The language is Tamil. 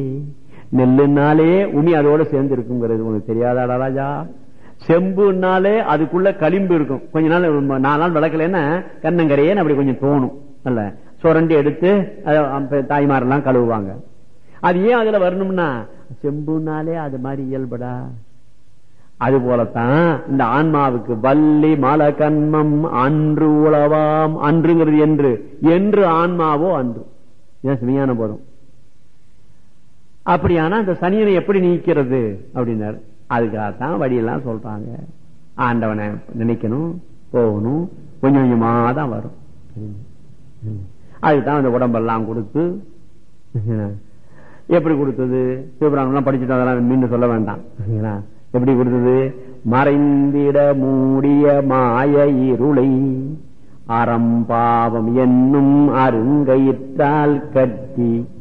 நெல்லுனாலே உமி அதோட சேர்ந்து இருக்குங்கிறது உனக்கு தெரியாதாடா ராஜா செம்புனாலே அதுக்குள்ள களிம்பு இருக்கும் கொஞ்ச நாள் நாலு நாள் விளக்கலன்னா கண்ணங்கரையேன்னு அப்படி கொஞ்சம் தோணும் அல்ல சுரண்டி எடுத்து அதை அப்ப தாய்மாரெல்லாம் கழுவுவாங்க அது ஏன் அதுல வரணும்னா செம்புனாலே அது மாதிரி இயல்படா அது போலத்தான் இந்த ஆன்மாவுக்கு வள்ளி மல கண்மம் அன்று உளவாம் அன்றுங்கிறது என்று என்று ஆன்மாவோ அன்று ஏன் சுமையான போதும் அப்படியானா அந்த சனியனை எப்படி நீக்கிறது அப்படின்னாரு அதுக்காகத்தான் வழியெல்லாம் சொல்றாங்க ஆண்டவனை நினைக்கணும் போகணும் கொஞ்சம் கொஞ்சமா தான் வரும் அதுதான் அந்த உடம்பெல்லாம் கொடுத்து எப்படி கொடுத்தது சிவபுராணம் படிச்சுட்டு அதெல்லாம் மீண்டும் சொல்ல வேண்டாம் சரிங்களா? எப்படி கொடுத்தது மறைந்திட மூடிய மாய இருளை அறம்பாவம் என்னும் அருங்கயிற்றால் கட்டி